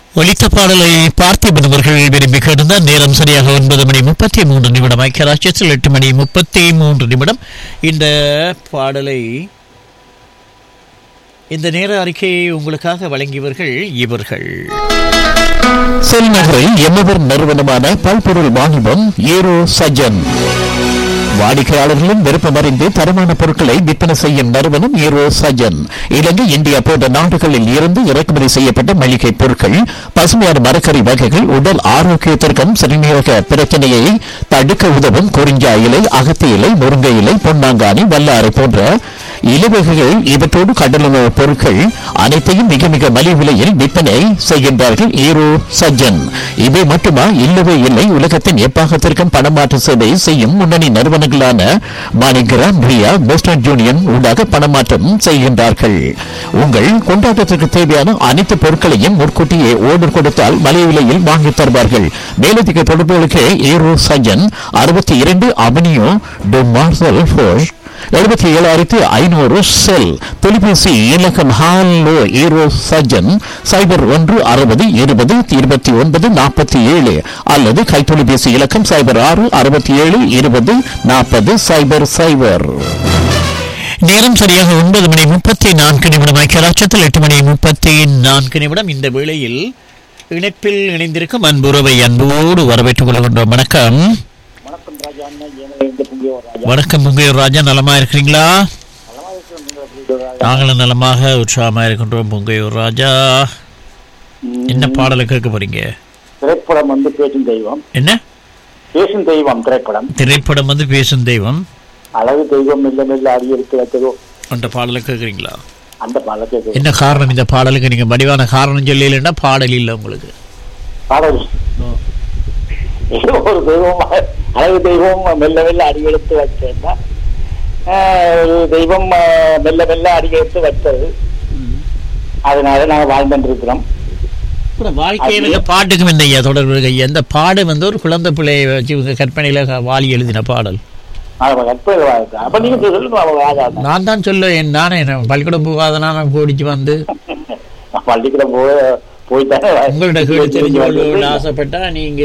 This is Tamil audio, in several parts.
ஒலித்த பாடலை பார்த்திபன் அவர்கள் விரும்பி கேட்டிருந்த நேரம் சரியாக ஒன்பது மணி முப்பத்தி மூன்று நிமிடம் ஐக்கியராட்சியத்தில் எட்டு மணி முப்பத்தி மூன்று நிமிடம் இந்த பாடலை இந்த நேர அறிக்கையை உங்களுக்காக வழங்கியவர்கள் இவர்கள் செல் நகரில் எம்மவர் நிறுவனமான பல்பொருள் வாணிபம் ஏரோ சஜன் வாடிக்கையாளர்களும் விருப்பமறிந்து தரமான பொருட்களை விற்பனை செய்யும் நிறுவனம் ஈரோ சஜன் இலங்கை இந்தியா போன்ற நாடுகளில் இருந்து இறக்குமதி செய்யப்பட்ட மளிகை பொருட்கள் பசுமையான மரக்கறி வகைகள் உடல் ஆரோக்கியத்திற்கும் சிறுநீரக பிரச்சனையை தடுக்க உதவும் குறிஞ்சா இலை அகத்தி இலை முருங்கை இலை பொன்னாங்கானி வல்லாரை போன்ற இலவகைகள் இவற்றோடு கடலுணவு பொருட்கள் அனைத்தையும் மிக மிக மலிவு விலையில் விற்பனை செய்கின்றார்கள் ஈரோ சஜன் இவை மட்டுமா இல்லவே இல்லை உலகத்தின் எப்பாகத்திற்கும் பணமாற்று சேவை செய்யும் முன்னணி நிறுவனங்களான மாணிகிராம் ரியா வெஸ்டர்ன் யூனியன் ஊடாக பணமாற்றம் செய்கின்றார்கள் உங்கள் கொண்டாட்டத்திற்கு தேவையான அனைத்து பொருட்களையும் முன்கூட்டியே ஓர்டர் கொடுத்தால் மலிவு விலையில் வாங்கித் தருவார்கள் மேலதிக தொடர்புகளுக்கு ஈரோ சஜன் அறுபத்தி இரண்டு அவனியோ டு மார்சல் ஃபோஷ் எழுபத்தி ஏழாயிரத்தி ஐநூறு செல் தொலைபேசி இலக்கம் ஹாலோ ஈரோ சஜன் சைபர் ஒன்று அறுபது இருபது இருபத்தி ஒன்பது நாற்பத்தி ஏழு அல்லது கைத்தொலைபேசி இலக்கம் சைபர் ஆறு அறுபத்தி ஏழு இருபது நாற்பது சைபர் சைபர் நேரம் சரியாக ஒன்பது மணி முப்பத்தி நான்கு நிமிடம் ஐக்கியராட்சத்தில் எட்டு மணி முப்பத்தி நான்கு நிமிடம் இந்த வேளையில் இணைப்பில் இணைந்திருக்கும் அன்புறவை அன்போடு வரவேற்றுக் கொள்கின்றோம் வணக்கம் வணக்கம் ராஜா அண்ணன் ஏனைய புங்கியோர் ராஜா வணக்கம் முங்கையூர் ராஜா நலமா இருக்கிறீங்களா நலமாக இருக்கிறோம் நீங்கள் எப்படி இருக்கிறீர்கள் ராஜா நாங்களும் நலமாக உற்சாகமாக இருக்கின்றோம் முங்கையூர் ராஜா ம், என்ன பாடலை கேட்க போறீங்க திரைப்படம் வந்து பேசும் தெய்வம் என்ன பேசும் தெய்வம் திரைப்படம் திரைப்படம் வந்து பேசும் தெய்வம் அழகு தெய்வம் மெல்ல மெல்ல அடியெடுத்து வைத்ததோ அந்த பாடலை கேட்குறீங்களா அந்த பாடலை கேட்குது என்ன காரணம் இந்த பாடலுக்கு நீங்க வடிவான காரணம் சொல்லலைன்னா பாடல் இல்லை உங்களுக்கு பாடல் ஏதோ ஒரு தெய்வம் அழகு தெய்வம் மெல்ல மெல்ல அடியெடுத்து வச்சேன்னா ஒரு தெய்வம் ஆஹ், மெல்ல மெல்ல அடியெடுத்து வச்சது அதனால நாங்கள் வாழ்ந்துருக்கிறோம் கூட வாழ்க்கையில பாட்டுக்கும் இந்த ஐயா தொடர்பு இருக்கு ஐயா. இந்த பாடு வந்து ஒரு குழந்தை பிள்ளையை வச்சு இவங்க கற்பனையில வாலி எழுதின பாடல் அப்ப நீங்க சொல்லுங்க அவங்க ராஜா நான் தான் சொல்லுவேன் நானே நான் பள்ளிக்கூடம் போகாத நான் ஓடிச்சு வந்து பள்ளிக்கூடம் போய் போய்த்தானே உங்கள்ட்ட கேட்டு தெரிஞ்சு கொள்ள ஆசைப்பட்டா நீங்க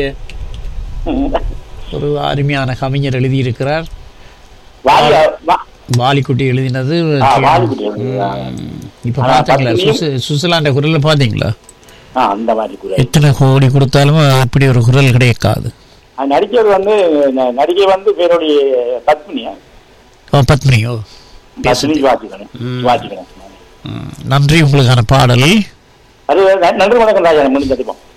ஒரு அருமையான கவிஞர் எழுதியிருக்கிறார் வாலி வா- வாலிக்குட்டி எழுதினது ஆ, வாலிக்குட்டி எழுதினதா? ம். இப்ப ஆனா, பாத்தீங்களா பத்மினியும் சுசு சுசிலாண்ட குரல்ல பாத்தீங்களா ஆ, அந்த மாதிரி குரல் எத்தனை கோடி கொடுத்தாலும் அப்படி ஒரு குரல் கிடைக்காது அது நடிக்கிறது வந்து ந- நடிகை வந்து பேருடைய பத்மினியா ஓ, பத்மினியோ பத்மினி வாசிக்கணும் வாசிக்கணும் ம். நன்றி உங்களுக்கான பாடல் அது ந- நன்றி வணக்கம் ராஜா முடிஞ்சதுப்போம்